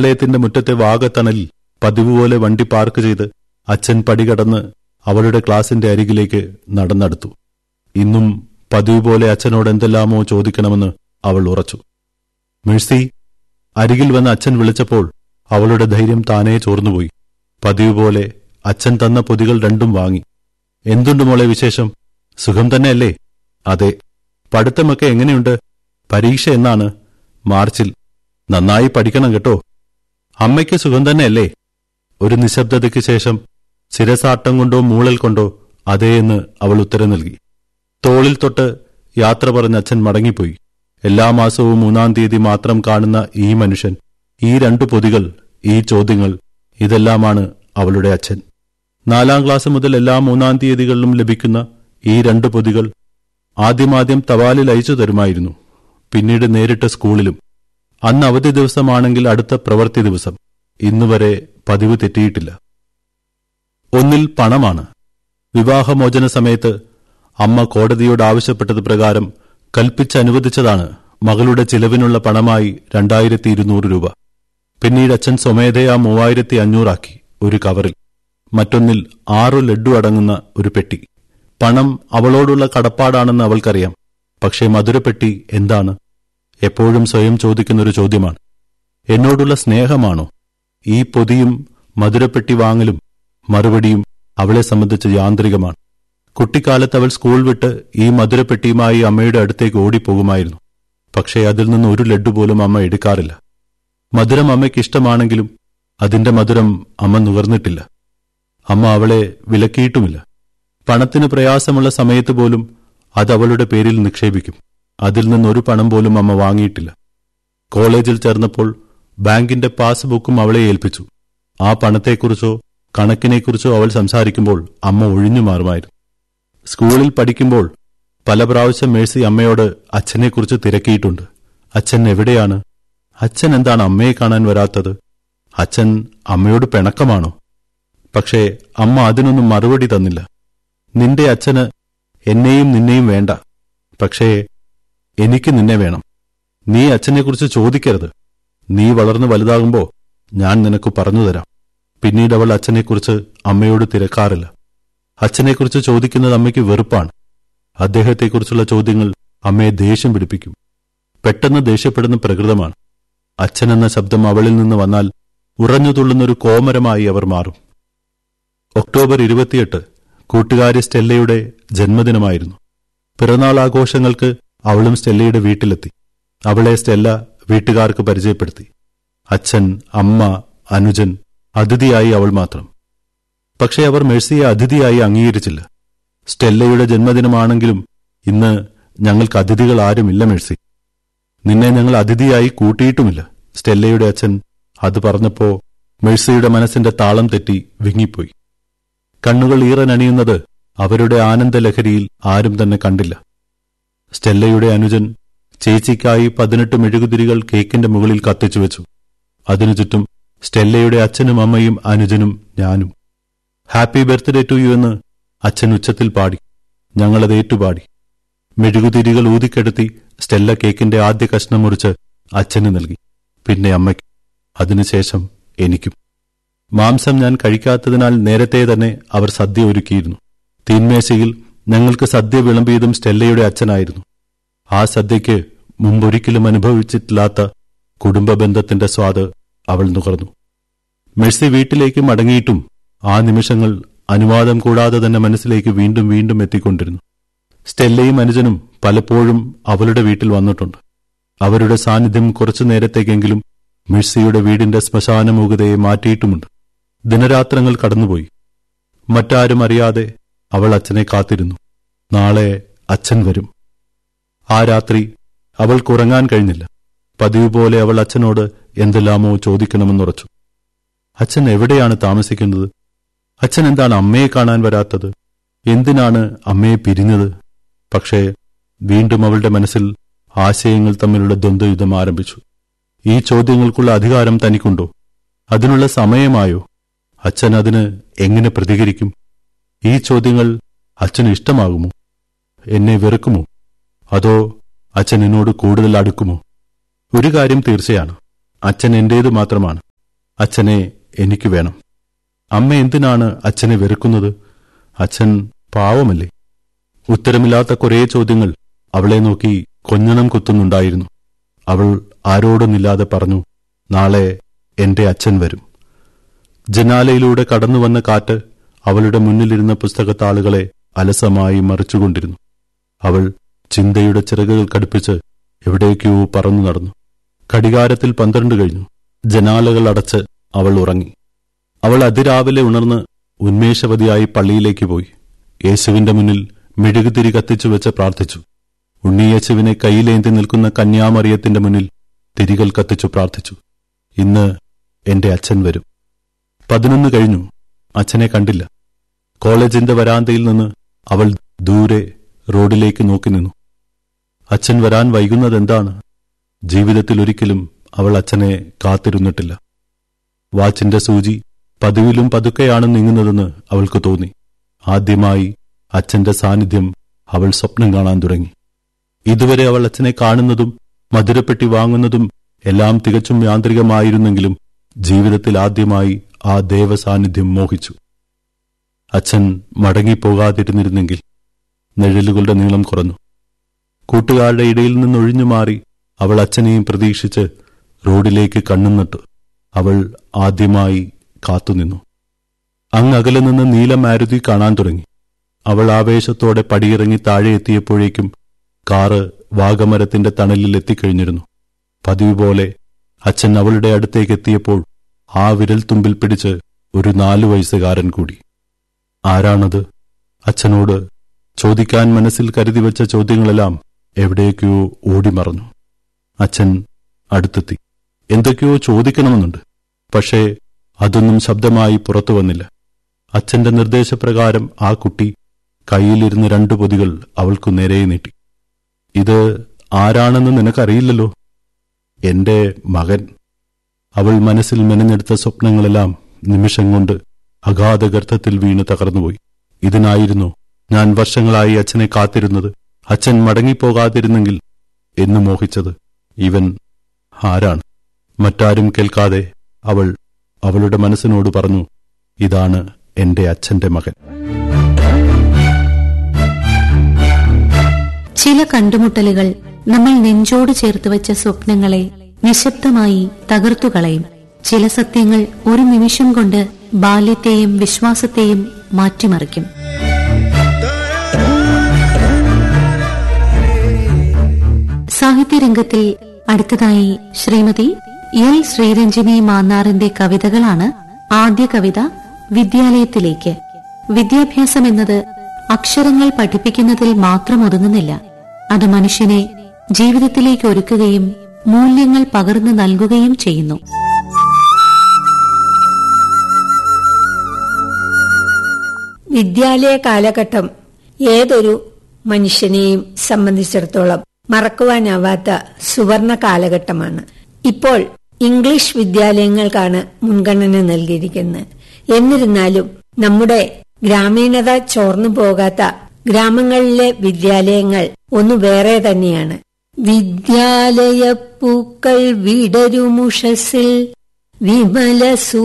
വിദ്യാലയത്തിന്റെ മുറ്റത്തെ വാഗത്തണലിൽ പതിവ് പോലെ വണ്ടി പാർക്ക് ചെയ്ത് അച്ഛൻ പടികടന്ന് അവളുടെ ക്ലാസിന്റെ അരികിലേക്ക് നടന്നെടുത്തു ഇന്നും പതിവ് പോലെ അച്ഛനോട് എന്തെല്ലാമോ ചോദിക്കണമെന്ന് അവൾ ഉറച്ചു മിഴ്സി അരികിൽ വന്ന് അച്ഛൻ വിളിച്ചപ്പോൾ അവളുടെ ധൈര്യം താനേ ചോർന്നുപോയി പതിവ് പോലെ അച്ഛൻ തന്ന പൊതികൾ രണ്ടും വാങ്ങി എന്തുണ്ട് മോളെ വിശേഷം സുഖം തന്നെയല്ലേ അതെ പഠിത്തമൊക്കെ എങ്ങനെയുണ്ട് പരീക്ഷ എന്നാണ് മാർച്ചിൽ നന്നായി പഠിക്കണം കേട്ടോ അമ്മയ്ക്ക് സുഖം തന്നെയല്ലേ ഒരു നിശബ്ദതയ്ക്ക് ശേഷം ശിരസാട്ടം കൊണ്ടോ മൂളൽ കൊണ്ടോ അതേ എന്ന് അവൾ ഉത്തരം നൽകി തോളിൽ തൊട്ട് യാത്ര പറഞ്ഞ അച്ഛൻ മടങ്ങിപ്പോയി എല്ലാ മാസവും മൂന്നാം തീയതി മാത്രം കാണുന്ന ഈ മനുഷ്യൻ ഈ രണ്ടു പൊതികൾ ഈ ചോദ്യങ്ങൾ ഇതെല്ലാമാണ് അവളുടെ അച്ഛൻ നാലാം ക്ലാസ് മുതൽ എല്ലാ മൂന്നാം തീയതികളിലും ലഭിക്കുന്ന ഈ രണ്ട് പൊതികൾ ആദ്യമാദ്യം തപാലിൽ അയച്ചു തരുമായിരുന്നു പിന്നീട് നേരിട്ട് സ്കൂളിലും അന്ന് അവധി ദിവസമാണെങ്കിൽ അടുത്ത പ്രവൃത്തി ദിവസം ഇന്നുവരെ പതിവ് തെറ്റിയിട്ടില്ല ഒന്നിൽ പണമാണ് വിവാഹമോചന സമയത്ത് അമ്മ കോടതിയോട് ആവശ്യപ്പെട്ടത് പ്രകാരം കൽപ്പിച്ചനുവദിച്ചതാണ് മകളുടെ ചിലവിനുള്ള പണമായി രണ്ടായിരത്തി ഇരുന്നൂറ് രൂപ പിന്നീട് അച്ഛൻ സ്വമേധയാ മൂവായിരത്തി അഞ്ഞൂറാക്കി ഒരു കവറിൽ മറ്റൊന്നിൽ ആറു ലഡ്ഡു അടങ്ങുന്ന ഒരു പെട്ടി പണം അവളോടുള്ള കടപ്പാടാണെന്ന് അവൾക്കറിയാം പക്ഷേ മധുരപ്പെട്ടി എന്താണ് എപ്പോഴും സ്വയം ചോദിക്കുന്നൊരു ചോദ്യമാണ് എന്നോടുള്ള സ്നേഹമാണോ ഈ പൊതിയും മധുരപ്പെട്ടി വാങ്ങലും മറുപടിയും അവളെ സംബന്ധിച്ച് യാന്ത്രികമാണ് കുട്ടിക്കാലത്ത് അവൾ സ്കൂൾ വിട്ട് ഈ മധുരപ്പെട്ടിയുമായി അമ്മയുടെ അടുത്തേക്ക് ഓടിപ്പോകുമായിരുന്നു പക്ഷേ അതിൽ നിന്ന് ഒരു ലഡ്ഡു പോലും അമ്മ എടുക്കാറില്ല മധുരം അമ്മയ്ക്ക് ഇഷ്ടമാണെങ്കിലും അതിന്റെ മധുരം അമ്മ നുകർന്നിട്ടില്ല അമ്മ അവളെ വിലക്കിയിട്ടുമില്ല പണത്തിന് പ്രയാസമുള്ള സമയത്ത് പോലും അത് അവളുടെ പേരിൽ നിക്ഷേപിക്കും അതിൽ നിന്നൊരു പണം പോലും അമ്മ വാങ്ങിയിട്ടില്ല കോളേജിൽ ചേർന്നപ്പോൾ ബാങ്കിന്റെ പാസ്ബുക്കും അവളെ ഏൽപ്പിച്ചു ആ പണത്തെക്കുറിച്ചോ കണക്കിനെക്കുറിച്ചോ അവൾ സംസാരിക്കുമ്പോൾ അമ്മ ഒഴിഞ്ഞു മാറുമായിരുന്നു സ്കൂളിൽ പഠിക്കുമ്പോൾ പല പ്രാവശ്യം മേഴ്സി അമ്മയോട് അച്ഛനെക്കുറിച്ച് തിരക്കിയിട്ടുണ്ട് അച്ഛൻ എവിടെയാണ് അച്ഛൻ എന്താണ് അമ്മയെ കാണാൻ വരാത്തത് അച്ഛൻ അമ്മയോട് പിണക്കമാണോ പക്ഷേ അമ്മ അതിനൊന്നും മറുപടി തന്നില്ല നിന്റെ അച്ഛന് എന്നെയും നിന്നെയും വേണ്ട പക്ഷേ എനിക്ക് നിന്നെ വേണം നീ അച്ഛനെക്കുറിച്ച് ചോദിക്കരുത് നീ വളർന്നു വലുതാകുമ്പോ ഞാൻ നിനക്ക് പറഞ്ഞു തരാം പിന്നീട് അവൾ അച്ഛനെക്കുറിച്ച് അമ്മയോട് തിരക്കാറില്ല അച്ഛനെക്കുറിച്ച് ചോദിക്കുന്നത് അമ്മയ്ക്ക് വെറുപ്പാണ് അദ്ദേഹത്തെക്കുറിച്ചുള്ള ചോദ്യങ്ങൾ അമ്മയെ ദേഷ്യം പിടിപ്പിക്കും പെട്ടെന്ന് ദേഷ്യപ്പെടുന്ന പ്രകൃതമാണ് അച്ഛൻ എന്ന ശബ്ദം അവളിൽ നിന്ന് വന്നാൽ ഉറഞ്ഞുതുള്ളുന്നൊരു കോമരമായി അവർ മാറും ഒക്ടോബർ ഇരുപത്തിയെട്ട് കൂട്ടുകാരി സ്റ്റെല്ലയുടെ ജന്മദിനമായിരുന്നു പിറന്നാൾ ആഘോഷങ്ങൾക്ക് അവളും സ്റ്റെല്ലയുടെ വീട്ടിലെത്തി അവളെ സ്റ്റെല്ല വീട്ടുകാർക്ക് പരിചയപ്പെടുത്തി അച്ഛൻ അമ്മ അനുജൻ അതിഥിയായി അവൾ മാത്രം പക്ഷേ അവർ മെഴ്സിയെ അതിഥിയായി അംഗീകരിച്ചില്ല സ്റ്റെല്ലയുടെ ജന്മദിനമാണെങ്കിലും ഇന്ന് ഞങ്ങൾക്ക് അതിഥികൾ ആരുമില്ല മെഴ്സി നിന്നെ ഞങ്ങൾ അതിഥിയായി കൂട്ടിയിട്ടുമില്ല സ്റ്റെല്ലയുടെ അച്ഛൻ അത് പറഞ്ഞപ്പോ മെഴ്സിയുടെ മനസ്സിന്റെ താളം തെറ്റി വിങ്ങിപ്പോയി കണ്ണുകൾ ഈറനണിയുന്നത് അവരുടെ ആനന്ദലഹരിയിൽ ആരും തന്നെ കണ്ടില്ല സ്റ്റെല്ലയുടെ അനുജൻ ചേച്ചിക്കായി പതിനെട്ട് മെഴുകുതിരികൾ കേക്കിന്റെ മുകളിൽ കത്തിച്ചു വെച്ചു അതിനു ചുറ്റും സ്റ്റെല്ലയുടെ അച്ഛനും അമ്മയും അനുജനും ഞാനും ഹാപ്പി ബർത്ത്ഡേ ടു യു എന്ന് അച്ഛൻ ഉച്ചത്തിൽ പാടി ഞങ്ങളത് ഏറ്റുപാടി മെഴുകുതിരികൾ ഊതിക്കെടുത്തി സ്റ്റെല്ല കേക്കിന്റെ ആദ്യ കഷ്ണം മുറിച്ച് അച്ഛന് നൽകി പിന്നെ അമ്മയ്ക്ക് അതിനുശേഷം എനിക്കും മാംസം ഞാൻ കഴിക്കാത്തതിനാൽ നേരത്തെ തന്നെ അവർ സദ്യ ഒരുക്കിയിരുന്നു തീന്മേശയിൽ ഞങ്ങൾക്ക് സദ്യ വിളമ്പിയതും സ്റ്റെല്ലയുടെ അച്ഛനായിരുന്നു ആ സദ്യയ്ക്ക് മുമ്പൊരിക്കലും അനുഭവിച്ചിട്ടില്ലാത്ത കുടുംബ ബന്ധത്തിന്റെ സ്വാദ് അവൾ നുകർന്നു മെഴ്സി വീട്ടിലേക്ക് മടങ്ങിയിട്ടും ആ നിമിഷങ്ങൾ അനുവാദം കൂടാതെ തന്നെ മനസ്സിലേക്ക് വീണ്ടും വീണ്ടും എത്തിക്കൊണ്ടിരുന്നു സ്റ്റെല്ലയും അനുജനും പലപ്പോഴും അവളുടെ വീട്ടിൽ വന്നിട്ടുണ്ട് അവരുടെ സാന്നിധ്യം കുറച്ചു നേരത്തേക്കെങ്കിലും മിഴ്സിയുടെ വീടിന്റെ ശ്മശാനമൂകതയെ മാറ്റിയിട്ടുമുണ്ട് ദിനരാത്രങ്ങൾ കടന്നുപോയി മറ്റാരും അറിയാതെ അവൾ അച്ഛനെ കാത്തിരുന്നു നാളെ അച്ഛൻ വരും ആ രാത്രി അവൾക്കുറങ്ങാൻ കഴിഞ്ഞില്ല പതിവ് പോലെ അവൾ അച്ഛനോട് എന്തെല്ലാമോ ചോദിക്കണമെന്നുറച്ചു അച്ഛൻ എവിടെയാണ് താമസിക്കുന്നത് അച്ഛൻ എന്താണ് അമ്മയെ കാണാൻ വരാത്തത് എന്തിനാണ് അമ്മയെ പിരിഞ്ഞത് പക്ഷേ വീണ്ടും അവളുടെ മനസ്സിൽ ആശയങ്ങൾ തമ്മിലുള്ള ദ്വന്ദ്വയുദ്ധം ആരംഭിച്ചു ഈ ചോദ്യങ്ങൾക്കുള്ള അധികാരം തനിക്കുണ്ടോ അതിനുള്ള സമയമായോ അച്ഛൻ അതിന് എങ്ങനെ പ്രതികരിക്കും ഈ ചോദ്യങ്ങൾ അച്ഛന് ഇഷ്ടമാകുമോ എന്നെ വെറുക്കുമോ അതോ അച്ഛൻ എന്നോട് കൂടുതൽ അടുക്കുമോ ഒരു കാര്യം തീർച്ചയാണ് അച്ഛൻ എന്റേതു മാത്രമാണ് അച്ഛനെ എനിക്ക് വേണം അമ്മ എന്തിനാണ് അച്ഛനെ വെറുക്കുന്നത് അച്ഛൻ പാവമല്ലേ ഉത്തരമില്ലാത്ത കുറേ ചോദ്യങ്ങൾ അവളെ നോക്കി കൊഞ്ഞണം കുത്തുന്നുണ്ടായിരുന്നു അവൾ ആരോടൊന്നില്ലാതെ പറഞ്ഞു നാളെ എന്റെ അച്ഛൻ വരും ജനാലയിലൂടെ കടന്നുവന്ന കാറ്റ് അവളുടെ മുന്നിലിരുന്ന പുസ്തകത്താളുകളെ അലസമായി മറിച്ചുകൊണ്ടിരുന്നു അവൾ ചിന്തയുടെ ചിറകുകൾ കടുപ്പിച്ച് എവിടേക്കോ പറന്നു നടന്നു ഘടികാരത്തിൽ പന്ത്രണ്ട് കഴിഞ്ഞു ജനാലകൾ അടച്ച് അവൾ ഉറങ്ങി അവൾ അതിരാവിലെ ഉണർന്ന് ഉന്മേഷവതിയായി പള്ളിയിലേക്ക് പോയി യേശുവിന്റെ മുന്നിൽ മെഴുകുതിരി കത്തിച്ചു വെച്ച് പ്രാർത്ഥിച്ചു ഉണ്ണിയേശുവിനെ കയ്യിലേന്തി നിൽക്കുന്ന കന്യാമറിയത്തിന്റെ മുന്നിൽ തിരികൾ കത്തിച്ചു പ്രാർത്ഥിച്ചു ഇന്ന് എന്റെ അച്ഛൻ വരും പതിനൊന്ന് കഴിഞ്ഞു അച്ഛനെ കണ്ടില്ല കോളേജിന്റെ വരാന്തയിൽ നിന്ന് അവൾ ദൂരെ റോഡിലേക്ക് നോക്കി നിന്നു അച്ഛൻ വരാൻ വൈകുന്നതെന്താണ് ജീവിതത്തിൽ ഒരിക്കലും അവൾ അച്ഛനെ കാത്തിരുന്നിട്ടില്ല വാച്ചിന്റെ സൂചി പതിവിലും പതുക്കെയാണ് നീങ്ങുന്നതെന്ന് അവൾക്ക് തോന്നി ആദ്യമായി അച്ഛന്റെ സാന്നിധ്യം അവൾ സ്വപ്നം കാണാൻ തുടങ്ങി ഇതുവരെ അവൾ അച്ഛനെ കാണുന്നതും മധുരപ്പെട്ടി വാങ്ങുന്നതും എല്ലാം തികച്ചും യാന്ത്രികമായിരുന്നെങ്കിലും ജീവിതത്തിൽ ആദ്യമായി ആ ദേവസാന്നിധ്യം മോഹിച്ചു അച്ഛൻ മടങ്ങിപ്പോകാതിരുന്നിരുന്നെങ്കിൽ നിഴലുകളുടെ നീളം കുറഞ്ഞു കൂട്ടുകാരുടെ ഇടയിൽ നിന്നൊഴിഞ്ഞു മാറി അവൾ അച്ഛനെയും പ്രതീക്ഷിച്ച് റോഡിലേക്ക് കണ്ണും നട്ടു അവൾ ആദ്യമായി കാത്തുനിന്നു അങ്ങകലെ നിന്ന് നീലമാരുതി കാണാൻ തുടങ്ങി അവൾ ആവേശത്തോടെ പടിയിറങ്ങി താഴെ എത്തിയപ്പോഴേക്കും കാറ് വാഗമരത്തിന്റെ തണലിൽ എത്തിക്കഴിഞ്ഞിരുന്നു പതിവ് പോലെ അച്ഛൻ അവളുടെ അടുത്തേക്ക് എത്തിയപ്പോൾ ആ വിരൽത്തുമ്പിൽ പിടിച്ച് ഒരു നാലു വയസ്സുകാരൻ കൂടി ആരാണത് അച്ഛനോട് ചോദിക്കാൻ മനസ്സിൽ കരുതി വെച്ച ചോദ്യങ്ങളെല്ലാം എവിടേക്കോ ഓടിമറഞ്ഞു അച്ഛൻ അടുത്തെത്തി എന്തൊക്കെയോ ചോദിക്കണമെന്നുണ്ട് പക്ഷേ അതൊന്നും ശബ്ദമായി പുറത്തു വന്നില്ല അച്ഛന്റെ നിർദ്ദേശപ്രകാരം ആ കുട്ടി കയ്യിലിരുന്ന് രണ്ടു പൊതികൾ അവൾക്കു നേരെ നീട്ടി ഇത് ആരാണെന്ന് നിനക്കറിയില്ലല്ലോ എന്റെ മകൻ അവൾ മനസ്സിൽ മെനഞ്ഞെടുത്ത സ്വപ്നങ്ങളെല്ലാം നിമിഷം കൊണ്ട് അഗാധഗർത്തത്തിൽ വീണ് തകർന്നുപോയി ഇതിനായിരുന്നു ഞാൻ വർഷങ്ങളായി അച്ഛനെ കാത്തിരുന്നത് അച്ഛൻ മടങ്ങിപ്പോകാതിരുന്നെങ്കിൽ എന്ന് മോഹിച്ചത് ഇവൻ ആരാണ് മറ്റാരും കേൾക്കാതെ അവൾ അവളുടെ മനസ്സിനോട് പറഞ്ഞു ഇതാണ് എന്റെ അച്ഛന്റെ മകൻ ചില കണ്ടുമുട്ടലുകൾ നമ്മൾ നെഞ്ചോട് ചേർത്ത് വെച്ച സ്വപ്നങ്ങളെ നിശബ്ദമായി തകർത്തുകളയും ചില സത്യങ്ങൾ ഒരു നിമിഷം കൊണ്ട് ബാല്യത്തെയും വിശ്വാസത്തെയും മാറ്റിമറിക്കും സാഹിത്യരംഗത്തിൽ അടുത്തതായി ശ്രീമതി എൽ ശ്രീരഞ്ജിനി മാന്നാറിന്റെ കവിതകളാണ് ആദ്യ കവിത വിദ്യാലയത്തിലേക്ക് വിദ്യാഭ്യാസം എന്നത് അക്ഷരങ്ങൾ പഠിപ്പിക്കുന്നതിൽ മാത്രം ഒതുങ്ങുന്നില്ല അത് മനുഷ്യനെ ജീവിതത്തിലേക്ക് ഒരുക്കുകയും മൂല്യങ്ങൾ പകർന്നു നൽകുകയും ചെയ്യുന്നു വിദ്യാലയ കാലഘട്ടം ഏതൊരു മനുഷ്യനെയും സംബന്ധിച്ചിടത്തോളം മറക്കുവാനാവാത്ത സുവർണ കാലഘട്ടമാണ് ഇപ്പോൾ ഇംഗ്ലീഷ് വിദ്യാലയങ്ങൾക്കാണ് മുൻഗണന നൽകിയിരിക്കുന്നത് എന്നിരുന്നാലും നമ്മുടെ ഗ്രാമീണത ചോർന്നു പോകാത്ത ഗ്രാമങ്ങളിലെ വിദ്യാലയങ്ങൾ ഒന്ന് വേറെ തന്നെയാണ് വിദ്യാലയ പൂക്കൾ വിടരുമുഷസിൽ വിമല